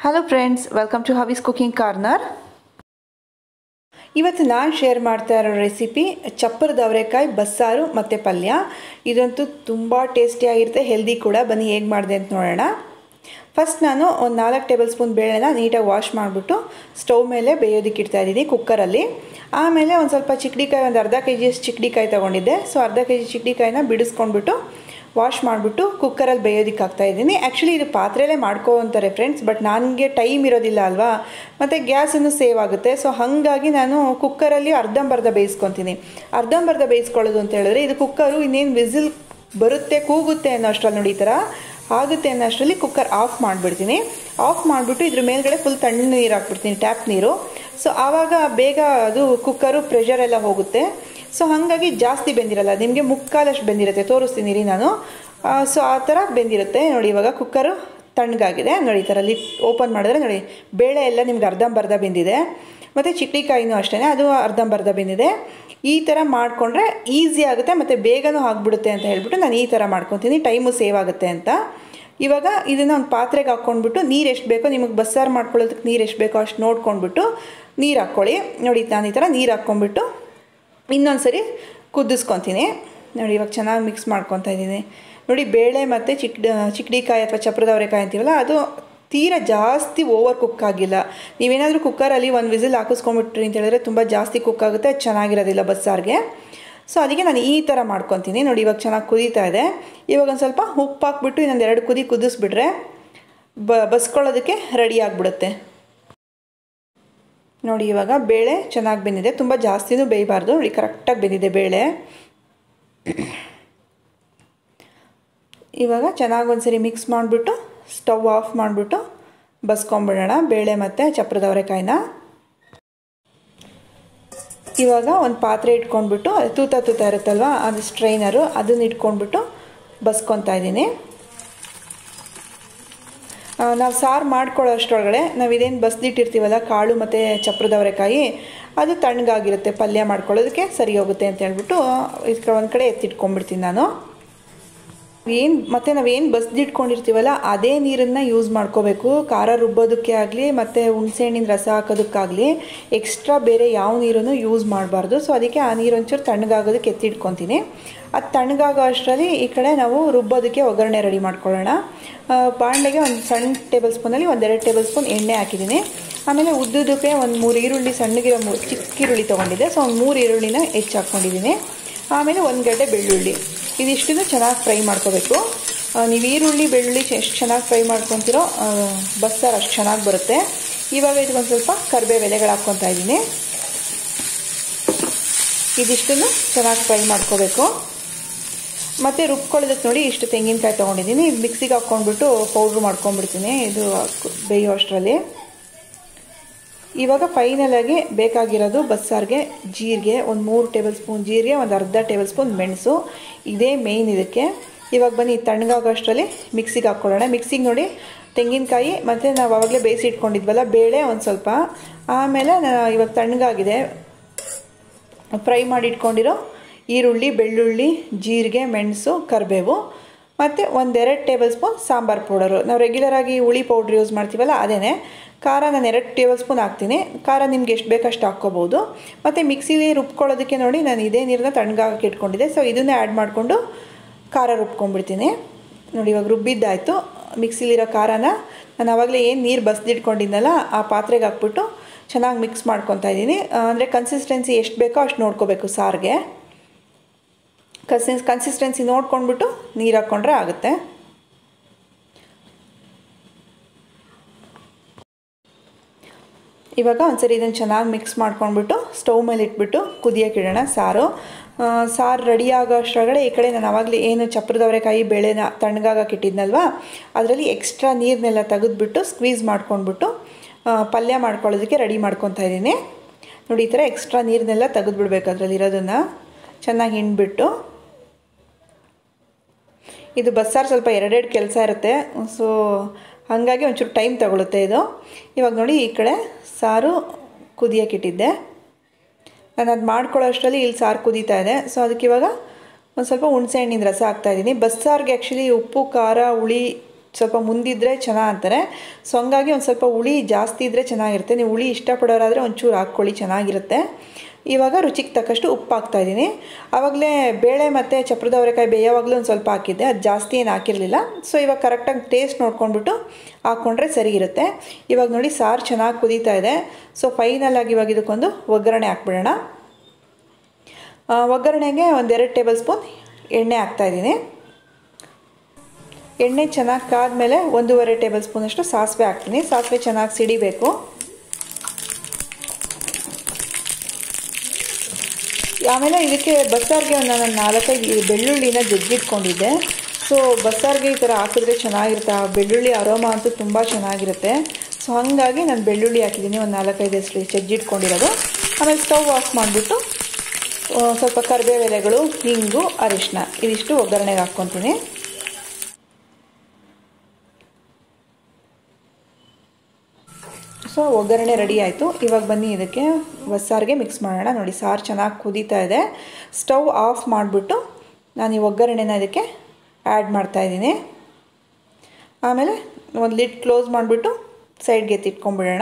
hello friends welcome to Havi's cooking corner ಇವತ್ತು ನಾನು share ಮಾಡ್ತಾ ಇರೋ ರೆಸಿಪಿ ಚಪ್ಪರದ ಅವರೆಕಾಯಿ ಬಸ್ಸಾರು ಮತ್ತು ಪಲ್ಯ ಇದಂತೂ ತುಂಬ ಟೇಸ್ಟಿಯಾಗಿರುತ್ತೆ ಹೆಲ್ದಿ ಕೂಡ ಬನ್ನಿ ಹೇಗೆ ಮಾಡಿದೆ ಅಂತ ನೋಡೋಣ ಫಸ್ಟ್ ನಾನು ಒಂದು ನಾಲ್ಕು ಟೇಬಲ್ ಸ್ಪೂನ್ ಬೇಳೆನ ನೀಟಾಗಿ ವಾಶ್ ಮಾಡಿಬಿಟ್ಟು ಸ್ಟವ್ ಮೇಲೆ ಬೇಯೋದಕ್ಕೆ ಇಡ್ತಾ ಇದ್ದೀನಿ ಕುಕ್ಕರಲ್ಲಿ ಆಮೇಲೆ ಒಂದು ಸ್ವಲ್ಪ ಚಿಕ್ಕಡಿಕಾಯಿ ಒಂದು ಅರ್ಧ ಕೆ ಜಿಯಷ್ಟು ಚಿಕ್ಕಡಿಕಾಯಿ ತೊಗೊಂಡಿದ್ದೆ ಸೊ ಅರ್ಧ ಕೆ ಜಿ ಚಿಕ್ಕಡಿಕಾಯಿನ ಬಿಡಿಸ್ಕೊಂಡ್ಬಿಟ್ಟು ವಾಶ್ ಮಾಡಿಬಿಟ್ಟು ಕುಕ್ಕರಲ್ಲಿ ಬೇಯೋದಕ್ಕೆ ಹಾಕ್ತಾಯಿದ್ದೀನಿ ಆ್ಯಕ್ಚುಲಿ ಇದು ಪಾತ್ರೆಯಲ್ಲೇ ಮಾಡ್ಕೋ ಅಂತಾರೆ ಫ್ರೆಂಡ್ಸ್ ಬಟ್ ನನಗೆ ಟೈಮ್ ಇರೋದಿಲ್ಲ ಅಲ್ವಾ ಮತ್ತು ಗ್ಯಾಸನ್ನು ಸೇವ್ ಆಗುತ್ತೆ ಸೊ ಹಾಗಾಗಿ ನಾನು ಕುಕ್ಕರಲ್ಲಿ ಅರ್ಧಂಬರ್ಧ ಬೇಯಿಸ್ಕೊತೀನಿ ಅರ್ಧಂಬರ್ಧ ಬೇಯಿಸ್ಕೊಳ್ಳೋದು ಅಂತ ಹೇಳಿದ್ರೆ ಇದು ಕುಕ್ಕರು ಇನ್ನೇನು ವಿಸಿಲ್ ಬರುತ್ತೆ ಕೂಗುತ್ತೆ ಅನ್ನೋ ಅಷ್ಟರಲ್ಲಿ ನೋಡಿ ಈ ಥರ ಆಗುತ್ತೆ ಅನ್ನೋ ಅಷ್ಟರಲ್ಲಿ ಕುಕ್ಕರ್ ಆಫ್ ಮಾಡಿಬಿಡ್ತೀನಿ ಆಫ್ ಮಾಡಿಬಿಟ್ಟು ಇದ್ರ ಮೇಲ್ಗಡೆ ಫುಲ್ ತಣ್ಣ ನೀರು ಹಾಕ್ಬಿಡ್ತೀನಿ ಟ್ಯಾಪ್ ನೀರು ಸೊ ಆವಾಗ ಬೇಗ ಅದು ಕುಕ್ಕರು ಪ್ರೆಷರ್ ಎಲ್ಲ ಹೋಗುತ್ತೆ ಸೊ ಹಾಗಾಗಿ ಜಾಸ್ತಿ ಬೆಂದಿರಲ್ಲ ನಿಮಗೆ ಮುಕ್ಕಾಲಷ್ಟು ಬೆಂದಿರುತ್ತೆ ತೋರಿಸ್ತೀನಿ ರೀ ನಾನು ಸೊ ಆ ಥರ ಬೆಂದಿರುತ್ತೆ ನೋಡಿ ಇವಾಗ ಕುಕ್ಕರು ತಣ್ಣಗಾಗಿದೆ ನೋಡಿ ಈ ಥರ ಲಿಟ್ ಓಪನ್ ಮಾಡಿದ್ರೆ ನೋಡಿ ಬೇಳೆ ಎಲ್ಲ ನಿಮ್ಗೆ ಅರ್ಧಂಬರ್ಧ ಬೆಂದಿದೆ ಮತ್ತು ಚಿಕ್ಕಡಿಕಾಯಿನೂ ಅಷ್ಟೇ ಅದು ಅರ್ಧಂಬರ್ಧ ಬೆಂದಿದೆ ಈ ಥರ ಮಾಡಿಕೊಂಡ್ರೆ ಈಸಿ ಆಗುತ್ತೆ ಮತ್ತು ಬೇಗನೂ ಆಗಿಬಿಡುತ್ತೆ ಅಂತ ಹೇಳ್ಬಿಟ್ಟು ನಾನು ಈ ಥರ ಮಾಡ್ಕೊತೀನಿ ಟೈಮು ಸೇವ್ ಆಗುತ್ತೆ ಅಂತ ಇವಾಗ ಇದನ್ನು ಒಂದು ಪಾತ್ರೆಗೆ ಹಾಕ್ಕೊಂಡ್ಬಿಟ್ಟು ನೀರು ಎಷ್ಟು ಬೇಕೋ ನಿಮಗೆ ಬಸ್ಸಾರು ಮಾಡ್ಕೊಳ್ಳೋದಕ್ಕೆ ನೀರು ಎಷ್ಟು ಬೇಕೋ ಅಷ್ಟು ನೋಡ್ಕೊಂಡ್ಬಿಟ್ಟು ನೀರು ಹಾಕ್ಕೊಳ್ಳಿ ನೋಡಿ ನಾನು ಈ ಥರ ನೀರು ಹಾಕ್ಕೊಂಡ್ಬಿಟ್ಟು ಇನ್ನೊಂದು ಸರಿ ಕುದಿಸ್ಕೊತೀನಿ ನೋಡಿ ಇವಾಗ ಚೆನ್ನಾಗಿ ಮಿಕ್ಸ್ ಮಾಡ್ಕೊತಾ ಇದ್ದೀನಿ ನೋಡಿ ಬೇಳೆ ಮತ್ತು ಚಿಕ್ ಚಿಕ್ಕಡಿಕಾಯಿ ಅಥವಾ ಚಪ್ರದವರೆಕಾಯಿ ಅಂತೀವಲ್ಲ ಅದು ತೀರಾ ಜಾಸ್ತಿ ಓವರ್ ಕುಕ್ ಆಗಿಲ್ಲ ನೀವೇನಾದರೂ ಕುಕ್ಕರಲ್ಲಿ ಒಂದು ವಿಸಿಲ್ ಹಾಕಿಸ್ಕೊಂಬಿಟ್ರಿ ಅಂತ ಹೇಳಿದ್ರೆ ತುಂಬ ಜಾಸ್ತಿ ಕುಕ್ ಆಗುತ್ತೆ ಅದು ಚೆನ್ನಾಗಿರೋದಿಲ್ಲ ಬಸ್ಸಾರಿಗೆ ಸೊ ಅದಕ್ಕೆ ನಾನು ಈ ಥರ ಮಾಡ್ಕೊತೀನಿ ನೋಡಿ ಇವಾಗ ಚೆನ್ನಾಗಿ ಕುದೀತಾ ಇದೆ ಇವಾಗ ಒಂದು ಸ್ವಲ್ಪ ಉಪ್ಪು ಹಾಕ್ಬಿಟ್ಟು ಇನ್ನೊಂದು ಎರಡು ಕುದಿ ಕುದಿಸ್ಬಿಟ್ರೆ ಬ ಬಸ್ಕೊಳ್ಳೋದಕ್ಕೆ ರೆಡಿ ಆಗಿಬಿಡುತ್ತೆ ನೋಡಿ ಇವಾಗ ಬೇಳೆ ಚೆನ್ನಾಗಿ ಬೆಂದಿದೆ ತುಂಬ ಜಾಸ್ತಿನೂ ಬೇಯಬಾರ್ದು ನೋಡಿ ಕರೆಕ್ಟಾಗಿ ಬೆಂದಿದೆ ಬೇಳೆ ಇವಾಗ ಚೆನ್ನಾಗಿ ಒಂದ್ಸರಿ ಮಿಕ್ಸ್ ಮಾಡಿಬಿಟ್ಟು ಸ್ಟವ್ ಆಫ್ ಮಾಡಿಬಿಟ್ಟು ಬಸ್ಕೊಂಬಿಡೋಣ ಬೇಳೆ ಮತ್ತು ಚಪ್ರದವರೆಕಾಯಿನ ಇವಾಗ ಒಂದು ಪಾತ್ರೆ ಇಟ್ಕೊಂಡ್ಬಿಟ್ಟು ತೂತ ತೂತ ಇರುತ್ತಲ್ವ ಅದು ಸ್ಟ್ರೈನರು ಅದನ್ನ ಇಟ್ಕೊಂಡ್ಬಿಟ್ಟು ಬಸ್ಕೊತಾ ಇದ್ದೀನಿ ನಾವು ಸಾರು ಮಾಡ್ಕೊಳ್ಳೋ ಅಷ್ಟರೊಳಗಡೆ ನಾವು ಇದೇನು ಬಸ್ದಿಟ್ಟಿರ್ತೀವಲ್ಲ ಕಾಳು ಮತ್ತು ಚಪ್ರದವರೆಕಾಯಿ ಅದು ತಣ್ಣಗಾಗಿರುತ್ತೆ ಪಲ್ಯ ಮಾಡ್ಕೊಳ್ಳೋದಕ್ಕೆ ಸರಿ ಹೋಗುತ್ತೆ ಅಂತ ಹೇಳ್ಬಿಟ್ಟು ಇದಕ್ಕೆ ಒಂದು ಕಡೆ ಎತ್ತಿಟ್ಕೊಂಡ್ಬಿಡ್ತೀನಿ ನಾನು ಏನು ಮತ್ತು ನಾವೇನು ಬಸ್ದಿಟ್ಕೊಂಡಿರ್ತೀವಲ್ಲ ಅದೇ ನೀರನ್ನು ಯೂಸ್ ಮಾಡ್ಕೋಬೇಕು ಖಾರ ರುಬ್ಬೋದಕ್ಕೆ ಆಗಲಿ ಮತ್ತು ಹುಣಸೆಹಣ್ಣಿನ ರಸ ಹಾಕೋದಕ್ಕಾಗಲಿ ಎಕ್ಸ್ಟ್ರಾ ಬೇರೆ ಯಾವ ನೀರನ್ನು ಯೂಸ್ ಮಾಡಬಾರ್ದು ಸೊ ಅದಕ್ಕೆ ಆ ನೀರು ಒಂಚೂರು ತಣ್ಣಗಾಗೋದಕ್ಕೆ ಎತ್ತಿಟ್ಕೊತೀನಿ ಅದು ತಣ್ಣಗಾಗೋ ಅಷ್ಟರಲ್ಲಿ ಈ ಕಡೆ ನಾವು ರುಬ್ಬೋದಕ್ಕೆ ಒಗ್ಗರಣೆ ರೆಡಿ ಮಾಡ್ಕೊಳ್ಳೋಣ ಬಾಣಲೆಗೆ ಒಂದು ಸಣ್ಣ ಟೇಬಲ್ ಸ್ಪೂನಲ್ಲಿ ಒಂದೆರಡು ಟೇಬಲ್ ಸ್ಪೂನ್ ಎಣ್ಣೆ ಹಾಕಿದ್ದೀನಿ ಆಮೇಲೆ ಉದ್ದುದಕ್ಕೆ ಒಂದು ಮೂರು ಈರುಳ್ಳಿ ಸಣ್ಣಗಿರೋ ಮೂರು ಚಿಕ್ಕ ಈರುಳ್ಳಿ ತೊಗೊಂಡಿದ್ದೆ ಸೊ ಒಂದು ಮೂರು ಈರುಳ್ಳಿನ ಹೆಚ್ಚು ಹಾಕ್ಕೊಂಡಿದ್ದೀನಿ ಆಮೇಲೆ ಒಂದು ಗಡ್ಡೆ ಬೆಳ್ಳುಳ್ಳಿ ಇದಿಷ್ಟನ್ನು ಚೆನ್ನಾಗಿ ಫ್ರೈ ಮಾಡ್ಕೋಬೇಕು ನೀವು ಈರುಳ್ಳಿ ಬೆಳ್ಳುಳ್ಳಿ ಎಷ್ಟು ಚೆನ್ನಾಗಿ ಫ್ರೈ ಮಾಡ್ಕೊತಿರೋ ಬಸ್ಸಾರು ಅಷ್ಟು ಚೆನ್ನಾಗಿ ಬರುತ್ತೆ ಇವಾಗ ಇದಕ್ಕೊಂದು ಸ್ವಲ್ಪ ಕರಿಬೇವು ಎಲೆಗಳು ಹಾಕ್ಕೊತಾ ಇದ್ದೀನಿ ಇದಿಷ್ಟನ್ನು ಚೆನ್ನಾಗಿ ಫ್ರೈ ಮಾಡ್ಕೋಬೇಕು ಮತ್ತು ರುಬ್ಕೊಳ್ಳೋದಕ್ಕೆ ನೋಡಿ ಇಷ್ಟು ತೆಂಗಿನಕಾಯಿ ತೊಗೊಂಡಿದ್ದೀನಿ ಇದು ಮಿಕ್ಸಿಗೆ ಹಾಕ್ಕೊಂಡ್ಬಿಟ್ಟು ಪೌಡ್ರ್ ಮಾಡ್ಕೊಂಡ್ಬಿಡ್ತೀನಿ ಇದು ಬೇಯೋ ಅಷ್ಟರಲ್ಲಿ ಇವಾಗ ಫೈನಲಾಗಿ ಬೇಕಾಗಿರೋದು ಬಸ್ಸಾರಿಗೆ ಜೀರಿಗೆ ಒಂದು ಮೂರು ಟೇಬಲ್ ಸ್ಪೂನ್ ಜೀರಿಗೆ ಒಂದು ಅರ್ಧ ಟೇಬಲ್ ಸ್ಪೂನ್ ಮೆಣಸು ಇದೇ ಮೇಯ್ನ್ ಇದಕ್ಕೆ ಇವಾಗ ಬನ್ನಿ ತಣ್ಣಗಾಗೋ ಅಷ್ಟರಲ್ಲಿ ಮಿಕ್ಸಿಗೆ ಹಾಕ್ಕೊಳ್ಳೋಣ ಮಿಕ್ಸಿಗೆ ನೋಡಿ ತೆಂಗಿನಕಾಯಿ ಮತ್ತು ನಾವು ಆವಾಗಲೇ ಬೇಯಿಸಿ ಇಟ್ಕೊಂಡಿದ್ವಲ್ಲ ಬೇಳೆ ಒಂದು ಸ್ವಲ್ಪ ಆಮೇಲೆ ಇವಾಗ ತಣ್ಣಗಾಗಿದೆ ಫ್ರೈ ಮಾಡಿ ಇಟ್ಕೊಂಡಿರೋ ಈರುಳ್ಳಿ ಬೆಳ್ಳುಳ್ಳಿ ಜೀರಿಗೆ ಮೆಣಸು ಕರಿಬೇವು ಮತ್ತು ಒಂದೆರಡು ಟೇಬಲ್ ಸ್ಪೂನ್ ಸಾಂಬಾರು ಪೌಡರು ನಾವು ರೆಗ್ಯುಲರಾಗಿ ಹುಳಿ ಪೌಡ್ರ್ ಯೂಸ್ ಮಾಡ್ತೀವಲ್ಲ ಅದೇ ಖಾರ ನಾನು ಎರಡು ಟೇಬಲ್ ಸ್ಪೂನ್ ಹಾಕ್ತೀನಿ ಖಾರ ನಿಮ್ಗೆ ಎಷ್ಟು ಬೇಕಷ್ಟು ಹಾಕ್ಕೋಬೋದು ಮತ್ತು ಮಿಕ್ಸಿಲಿ ರುಬ್ಕೊಳ್ಳೋದಕ್ಕೆ ನೋಡಿ ನಾನು ಇದೇ ನೀರನ್ನ ತಣ್ಣಗಾಗಕ್ಕೆ ಇಟ್ಕೊಂಡಿದ್ದೆ ಸೊ ಇದನ್ನೇ ಆ್ಯಡ್ ಮಾಡಿಕೊಂಡು ಖಾರ ರುಬ್ಕೊಂಡ್ಬಿಡ್ತೀನಿ ನೋಡಿ ಇವಾಗ ರುಬ್ಬಿದ್ದಾಯಿತು ಮಿಕ್ಸಿಲಿರೋ ಖಾರನ ನಾನು ಆವಾಗಲೇ ಏನು ನೀರು ಬಸ್ದಿಟ್ಕೊಂಡಿದ್ನಲ್ಲ ಆ ಪಾತ್ರೆಗೆ ಹಾಕ್ಬಿಟ್ಟು ಚೆನ್ನಾಗಿ ಮಿಕ್ಸ್ ಮಾಡ್ಕೊತಾ ಇದ್ದೀನಿ ಅಂದರೆ ಕನ್ಸಿಸ್ಟೆನ್ಸಿ ಎಷ್ಟು ಬೇಕೋ ಅಷ್ಟು ನೋಡ್ಕೋಬೇಕು ಸಾರಿಗೆ ಕನ್ಸಿಸ್ ಕನ್ಸಿಸ್ಟೆನ್ಸಿ ನೋಡ್ಕೊಂಡ್ಬಿಟ್ಟು ನೀರು ಹಾಕ್ಕೊಂಡ್ರೆ ಆಗುತ್ತೆ ಇವಾಗ ಒಂದ್ಸರಿ ಇದನ್ನು ಚೆನ್ನಾಗಿ ಮಿಕ್ಸ್ ಮಾಡ್ಕೊಂಡ್ಬಿಟ್ಟು ಸ್ಟವ್ ಮೇಲೆ ಇಟ್ಬಿಟ್ಟು ಕುದಿಯೋಕೆ ಇಡೋಣ ಸಾರು ಸಾರು ರೆಡಿ ಆಗೋ ಅಷ್ಟರೊಳಗಡೆ ಈ ಕಡೆ ನಾನು ಆವಾಗಲೇ ಏನು ಚಪ್ರದವರೆಕಾಯಿ ಬೇಳೆನ ತಣ್ಣಗಾಗಕ್ಕೆ ಇಟ್ಟಿದ್ನಲ್ವ ಅದರಲ್ಲಿ ಎಕ್ಸ್ಟ್ರಾ ನೀರನ್ನೆಲ್ಲ ತೆಗೆದುಬಿಟ್ಟು ಸ್ಕ್ವೀಸ್ ಮಾಡ್ಕೊಂಡ್ಬಿಟ್ಟು ಪಲ್ಯ ಮಾಡ್ಕೊಳ್ಳೋದಕ್ಕೆ ರೆಡಿ ಮಾಡ್ಕೊತಾ ಇದ್ದೀನಿ ನೋಡಿ ಈ ಥರ ಎಕ್ಸ್ಟ್ರಾ ನೀರನ್ನೆಲ್ಲ ತೆಗೆದುಬಿಡ್ಬೇಕು ಅದರಲ್ಲಿ ಇರೋದನ್ನು ಚೆನ್ನಾಗಿ ಹಿಂಡ್ಬಿಟ್ಟು ಇದು ಬಸ್ಸಾರು ಸ್ವಲ್ಪ ಎರಡೆರಡು ಕೆಲಸ ಇರುತ್ತೆ ಸೊ ಹಾಗಾಗಿ ಒಂಚೂರು ಟೈಮ್ ತಗೊಳುತ್ತೆ ಇದು ಇವಾಗ ನೋಡಿ ಈ ಕಡೆ ಸಾರು ಕುದಿಯೋಕ್ಕಿಟ್ಟಿದ್ದೆ ನಾನು ಅದು ಮಾಡ್ಕೊಳ್ಳೋ ಅಷ್ಟರಲ್ಲಿ ಇಲ್ಲಿ ಸಾರು ಕುದೀತಾ ಇದೆ ಸೊ ಅದಕ್ಕೆ ಇವಾಗ ಒಂದು ಸ್ವಲ್ಪ ಹುಣಸೆ ಹಣ್ಣಿನ ರಸ ಹಾಕ್ತಾಯಿದ್ದೀನಿ ಬಸ್ಸಾರಿಗೆ ಆ್ಯಕ್ಚುಲಿ ಉಪ್ಪು ಖಾರ ಹುಳಿ ಸ್ವಲ್ಪ ಮುಂದಿದ್ದರೆ ಚೆನ್ನಾಗಿ ಅಂತಾರೆ ಸೊ ಹಂಗಾಗಿ ಒಂದು ಸ್ವಲ್ಪ ಹುಳಿ ಜಾಸ್ತಿ ಇದ್ದರೆ ಚೆನ್ನಾಗಿರುತ್ತೆ ನೀವು ಹುಳಿ ಇಷ್ಟಪಡೋರಾದರೆ ಒಂಚೂರು ಹಾಕ್ಕೊಳ್ಳಿ ಚೆನ್ನಾಗಿರುತ್ತೆ ಇವಾಗ ರುಚಿಗೆ ತಕ್ಕಷ್ಟು ಉಪ್ಪು ಹಾಕ್ತಾಯಿದ್ದೀನಿ ಆವಾಗಲೇ ಬೇಳೆ ಮತ್ತು ಚಪ್ರದ ಅವರೆಕಾಯಿ ಬೇಯೋವಾಗಲೂ ಒಂದು ಸ್ವಲ್ಪ ಹಾಕಿದ್ದೆ ಅದು ಜಾಸ್ತಿ ಏನು ಹಾಕಿರಲಿಲ್ಲ ಸೊ ಇವಾಗ ಕರೆಕ್ಟಾಗಿ ಟೇಸ್ಟ್ ನೋಡ್ಕೊಂಡ್ಬಿಟ್ಟು ಹಾಕ್ಕೊಂಡ್ರೆ ಸರಿ ಇರುತ್ತೆ ಇವಾಗ ನೋಡಿ ಸಾರು ಚೆನ್ನಾಗಿ ಕುದೀತಾ ಇದೆ ಸೊ ಫೈನಲಾಗಿ ಇವಾಗ ಇದಕ್ಕೊಂದು ಒಗ್ಗರಣೆ ಹಾಕ್ಬಿಡೋಣ ಒಗ್ಗರಣೆಗೆ ಒಂದೆರಡು ಟೇಬಲ್ ಸ್ಪೂನ್ ಎಣ್ಣೆ ಹಾಕ್ತಾಯಿದ್ದೀನಿ ಎಣ್ಣೆ ಚೆನ್ನಾಗಿ ಕಾದ್ಮೇಲೆ ಒಂದೂವರೆ ಟೇಬಲ್ ಸ್ಪೂನಷ್ಟು ಸಾಸಿವೆ ಹಾಕ್ತೀನಿ ಸಾಸಿವೆ ಚೆನ್ನಾಗಿ ಸಿಡಿಬೇಕು ಆಮೇಲೆ ಇದಕ್ಕೆ ಬಸ್ಸಾರಿಗೆ ಒಂದು ನಾನು ನಾಲ್ಕೈದು ಬೆಳ್ಳುಳ್ಳಿನ ಜಜ್ಜಿಟ್ಕೊಂಡಿದ್ದೆ ಸೊ ಬಸ್ಸಾರಿಗೆ ಈ ಥರ ಹಾಕಿದ್ರೆ ಚೆನ್ನಾಗಿರುತ್ತೆ ಆ ಬೆಳ್ಳುಳ್ಳಿ ಅರೋಮ ಅಂತೂ ತುಂಬ ಚೆನ್ನಾಗಿರುತ್ತೆ ಸೊ ಹಾಗಾಗಿ ನಾನು ಬೆಳ್ಳುಳ್ಳಿ ಹಾಕಿದ್ದೀನಿ ಒಂದು ನಾಲ್ಕೈದು ಎಷ್ಟು ಜಜ್ಜಿಟ್ಕೊಂಡಿರೋದು ಆಮೇಲೆ ಸ್ಟವ್ ಆಫ್ ಮಾಡಿಬಿಟ್ಟು ಸ್ವಲ್ಪ ಕರಿಬೇವು ಎಲೆಗಳು ಹಿಂಗು ಅರಿಶಿನ ಇದಿಷ್ಟು ಒಗ್ಗರಣೆಗೆ ಹಾಕ್ಕೊತೀನಿ ಸೊ ಒಗ್ಗರಣೆ ರೆಡಿ ಆಯಿತು ಇವಾಗ ಬನ್ನಿ ಇದಕ್ಕೆ ಬಸ್ಸಾರಿಗೆ ಮಿಕ್ಸ್ ಮಾಡೋಣ ನೋಡಿ ಸಾರು ಚೆನ್ನಾಗಿ ಕುದೀತಾ ಇದೆ ಸ್ಟವ್ ಆಫ್ ಮಾಡಿಬಿಟ್ಟು ನಾನು ಈ ಒಗ್ಗರಣೆನ ಇದಕ್ಕೆ ಆ್ಯಡ್ ಮಾಡ್ತಾಯಿದ್ದೀನಿ ಆಮೇಲೆ ಒಂದು ಲಿಡ್ ಕ್ಲೋಸ್ ಮಾಡಿಬಿಟ್ಟು ಸೈಡ್ಗೆ ಎತ್ತಿಟ್ಕೊಂಡ್ಬಿಡೋಣ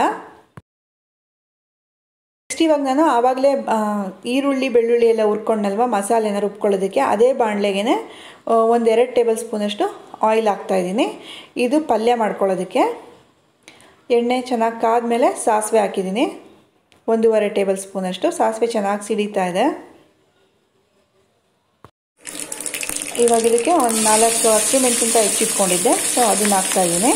ನೆಕ್ಸ್ಟ್ ಇವಾಗ ನಾನು ಆವಾಗಲೇ ಈರುಳ್ಳಿ ಬೆಳ್ಳುಳ್ಳಿ ಎಲ್ಲ ಹುರ್ಕೊಂಡಲ್ವ ಮಸಾಲೆನ ರುಬ್ಕೊಳ್ಳೋದಕ್ಕೆ ಅದೇ ಬಾಣಲೆಗೆ ಒಂದೆರಡು ಟೇಬಲ್ ಸ್ಪೂನಷ್ಟು ಆಯಿಲ್ ಹಾಕ್ತಾಯಿದ್ದೀನಿ ಇದು ಪಲ್ಯ ಮಾಡ್ಕೊಳ್ಳೋದಕ್ಕೆ ಎಣ್ಣೆ ಚೆನ್ನಾಗಿ ಕಾದ್ಮೇಲೆ ಸಾಸಿವೆ ಹಾಕಿದ್ದೀನಿ ಒಂದೂವರೆ ಟೇಬಲ್ ಸ್ಪೂನಷ್ಟು ಸಾಸಿವೆ ಚೆನ್ನಾಗಿ ಸಿಡಿತಾ ಇದೆ ಇವಾಗ ಇದಕ್ಕೆ ಒಂದು ನಾಲ್ಕು ಹಸಿಮೆಣಸಿನ್ಕಾಯಿ ಹೆಚ್ಚಿಟ್ಕೊಂಡಿದ್ದೆ ಸೊ ಅದನ್ನು ಹಾಕ್ತಾಯಿದ್ದೀನಿ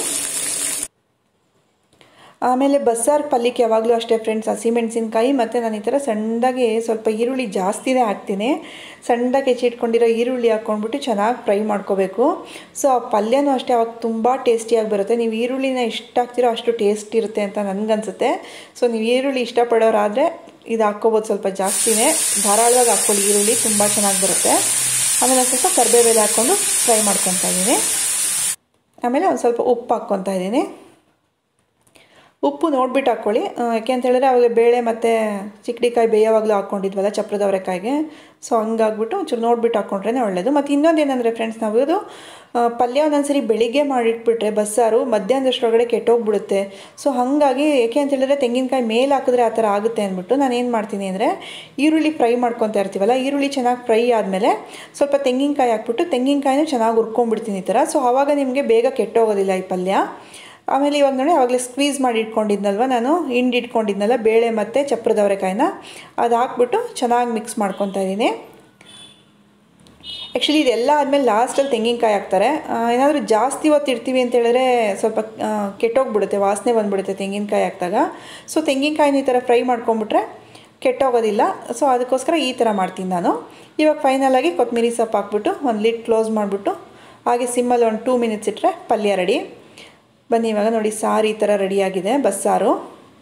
ಆಮೇಲೆ ಬಸ್ಸಾರು ಪಲ್ಯಕ್ಕೆ ಯಾವಾಗಲೂ ಅಷ್ಟೇ ಫ್ರೆಂಡ್ಸ್ ಹಸಿಮೆಣಸಿನ್ಕಾಯಿ ಮತ್ತು ನಾನು ಈ ಥರ ಸಣ್ಣದಾಗಿ ಸ್ವಲ್ಪ ಈರುಳ್ಳಿ ಜಾಸ್ತಿನೇ ಹಾಕ್ತೀನಿ ಸಣ್ಣದಾಗಿ ಹೆಚ್ಚಿಟ್ಕೊಂಡಿರೋ ಈರುಳ್ಳಿ ಹಾಕ್ಕೊಂಡ್ಬಿಟ್ಟು ಚೆನ್ನಾಗಿ ಫ್ರೈ ಮಾಡ್ಕೋಬೇಕು ಸೊ ಆ ಪಲ್ಯನೂ ಅಷ್ಟೇ ಅವಾಗ ತುಂಬ ಟೇಸ್ಟಿಯಾಗಿ ಬರುತ್ತೆ ನೀವು ಈರುಳ್ಳಿನ ಎಷ್ಟು ಹಾಕ್ತಿರೋ ಅಷ್ಟು ಟೇಸ್ಟ್ ಇರುತ್ತೆ ಅಂತ ನನಗನ್ಸುತ್ತೆ ಸೊ ನೀವು ಈರುಳ್ಳಿ ಇಷ್ಟಪಡೋರಾದರೆ ಇದು ಹಾಕ್ಕೋಬೋದು ಸ್ವಲ್ಪ ಜಾಸ್ತಿನೇ ಧಾರಾಳವಾಗಿ ಹಾಕ್ಕೊಳ್ಳಿ ಈರುಳ್ಳಿ ತುಂಬ ಚೆನ್ನಾಗಿ ಬರುತ್ತೆ ಆಮೇಲೆ ಒಂದು ಸ್ವಲ್ಪ ಕರಿಬೇವೆಲೆ ಹಾಕ್ಕೊಂಡು ಫ್ರೈ ಮಾಡ್ಕೊತಾ ಇದ್ದೀನಿ ಆಮೇಲೆ ಒಂದು ಸ್ವಲ್ಪ ಉಪ್ಪು ಹಾಕ್ಕೊತಾ ಇದ್ದೀನಿ ಉಪ್ಪು ನೋಡ್ಬಿಟ್ಟು ಹಾಕ್ಕೊಳ್ಳಿ ಯಾಕೆ ಅಂತ ಹೇಳಿದ್ರೆ ಅವಾಗ ಬೇಳೆ ಮತ್ತು ಚಿಕ್ಕಡಿಕಾಯಿ ಬೇಯೋವಾಗಲೂ ಹಾಕ್ಕೊಂಡಿದ್ವಲ್ಲ ಚಪ್ರದ ಅವರೆಕಾಯಿಗೆ ಸೊ ಹಂಗಾಗ್ಬಿಟ್ಟು ಒಂಚೂರು ನೋಡ್ಬಿಟ್ಟು ಹಾಕ್ಕೊಂಡ್ರೆ ಒಳ್ಳೆಯದು ಮತ್ತು ಇನ್ನೊಂದು ಏನಂದರೆ ಫ್ರೆಂಡ್ಸ್ ನಾವು ಇದು ಪಲ್ಯ ಒಂದೊಂದ್ಸರಿ ಬೆಳಿಗ್ಗೆ ಮಾಡಿಟ್ಬಿಟ್ರೆ ಬಸ್ಸಾರು ಮಧ್ಯಾಹ್ನದಷ್ಟರೊಳಗಡೆ ಕೆಟ್ಟೋಗ್ಬಿಡುತ್ತೆ ಸೊ ಹಾಗಾಗಿ ಏಕೆ ಅಂತ ಹೇಳಿದ್ರೆ ತೆಂಗಿನಕಾಯಿ ಮೇಲೆ ಹಾಕಿದ್ರೆ ಆ ಥರ ಆಗುತ್ತೆ ಅಂದ್ಬಿಟ್ಟು ನಾನು ಏನು ಮಾಡ್ತೀನಿ ಅಂದರೆ ಈರುಳ್ಳಿ ಫ್ರೈ ಮಾಡ್ಕೊತಾ ಇರ್ತೀವಲ್ಲ ಈರುಳ್ಳಿ ಚೆನ್ನಾಗಿ ಫ್ರೈ ಆದಮೇಲೆ ಸ್ವಲ್ಪ ತೆಂಗಿನಕಾಯಿ ಹಾಕ್ಬಿಟ್ಟು ತೆಂಗಿನಕಾಯಿನೂ ಚೆನ್ನಾಗಿ ಹುರ್ಕೊಂಡ್ಬಿಡ್ತೀನಿ ಈ ಥರ ಸೊ ಆವಾಗ ನಿಮಗೆ ಬೇಗ ಕೆಟ್ಟೋಗೋದಿಲ್ಲ ಈ ಪಲ್ಯ ಆಮೇಲೆ ಇವಾಗ ನೋಡಿ ಆವಾಗಲೇ ಸ್ಕ್ವೀಸ್ ಮಾಡಿ ಇಟ್ಕೊಂಡಿದ್ನಲ್ವ ನಾನು ಹಿಂಡಿ ಇಟ್ಕೊಂಡಿದ್ನಲ್ಲ ಬೇಳೆ ಮತ್ತು ಚಪ್ರದ ಅವರೆಕಾಯಿನ ಅದು ಹಾಕ್ಬಿಟ್ಟು ಚೆನ್ನಾಗಿ ಮಿಕ್ಸ್ ಮಾಡ್ಕೊತಾ ಇದ್ದೀನಿ ಆ್ಯಕ್ಚುಲಿ ಇದೆಲ್ಲ ಆದಮೇಲೆ ಲಾಸ್ಟಲ್ಲಿ ತೆಂಗಿನಕಾಯಿ ಹಾಕ್ತಾರೆ ಏನಾದರೂ ಜಾಸ್ತಿ ಹೊತ್ತು ಇಡ್ತೀವಿ ಅಂತ ಹೇಳಿದ್ರೆ ಸ್ವಲ್ಪ ಕೆಟ್ಟೋಗ್ಬಿಡುತ್ತೆ ವಾಸನೆ ಬಂದುಬಿಡುತ್ತೆ ತೆಂಗಿನಕಾಯಿ ಹಾಕಿದಾಗ ಸೊ ತೆಂಗಿನಕಾಯಿನ ಈ ಥರ ಫ್ರೈ ಮಾಡ್ಕೊಂಬಿಟ್ರೆ ಕೆಟ್ಟೋಗೋದಿಲ್ಲ ಸೊ ಅದಕ್ಕೋಸ್ಕರ ಈ ಥರ ಮಾಡ್ತೀನಿ ನಾನು ಇವಾಗ ಫೈನಲಾಗಿ ಕೊತ್ತಂಬರಿ ಸೊಪ್ಪು ಹಾಕ್ಬಿಟ್ಟು ಒಂದು ಲಿಡ್ ಕ್ಲೋಸ್ ಮಾಡಿಬಿಟ್ಟು ಹಾಗೆ ಸಿಮ್ಮಲ್ಲಿ ಒಂದು ಟೂ ಮಿನಿಟ್ಸ್ ಇಟ್ಟರೆ ಪಲ್ಯ ರೆಡಿ ಬನ್ನಿ ಇವಾಗ ನೋಡಿ ಸಾರು ಈ ಥರ ರೆಡಿಯಾಗಿದೆ ಬಸ್ಸಾರು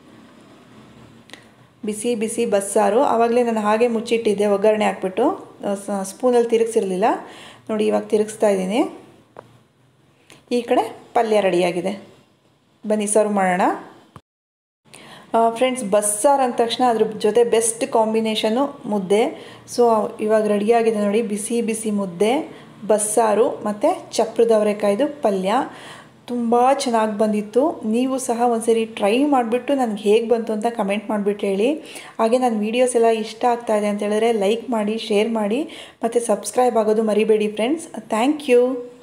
ಬಿಸಿ ಬಿಸಿ ಬಸ್ಸಾರು ಆವಾಗಲೇ ನಾನು ಹಾಗೆ ಮುಚ್ಚಿಟ್ಟಿದ್ದೆ ಒಗ್ಗರಣೆ ಹಾಕ್ಬಿಟ್ಟು ಸ್ಪೂನಲ್ಲಿ ತಿರುಗಿಸಿರಲಿಲ್ಲ ನೋಡಿ ಇವಾಗ ತಿರುಗಿಸ್ತಾ ಇದ್ದೀನಿ ಈ ಕಡೆ ಪಲ್ಯ ರೆಡಿಯಾಗಿದೆ ಬನ್ನಿ ಸರ್ವ್ ಮಾಡೋಣ ಫ್ರೆಂಡ್ಸ್ ಬಸ್ಸಾರು ಅಂದ ತಕ್ಷಣ ಅದ್ರ ಜೊತೆ ಬೆಸ್ಟ್ ಕಾಂಬಿನೇಷನು ಮುದ್ದೆ ಸೊ ಇವಾಗ ರೆಡಿಯಾಗಿದೆ ನೋಡಿ ಬಿಸಿ ಬಿಸಿ ಮುದ್ದೆ ಬಸ್ಸಾರು ಮತ್ತು ಚಪ್ರದ ಅವರೆಕಾಯ್ದು ಪಲ್ಯ ತುಂಬ ಚೆನ್ನಾಗಿ ಬಂದಿತ್ತು ನೀವು ಸಹ ಒಂದ್ಸರಿ ಟ್ರೈ ಮಾಡಿಬಿಟ್ಟು ನನಗೆ ಹೇಗೆ ಬಂತು ಅಂತ ಕಮೆಂಟ್ ಮಾಡಿಬಿಟ್ಟು ಹೇಳಿ ಹಾಗೆ ನನ್ನ ವೀಡಿಯೋಸ್ ಎಲ್ಲ ಇಷ್ಟ ಆಗ್ತಾ ಇದೆ ಅಂತ ಹೇಳಿದ್ರೆ ಲೈಕ್ ಮಾಡಿ ಶೇರ್ ಮಾಡಿ ಮತ್ತು ಸಬ್ಸ್ಕ್ರೈಬ್ ಆಗೋದು ಮರಿಬೇಡಿ ಫ್ರೆಂಡ್ಸ್ ಥ್ಯಾಂಕ್ ಯು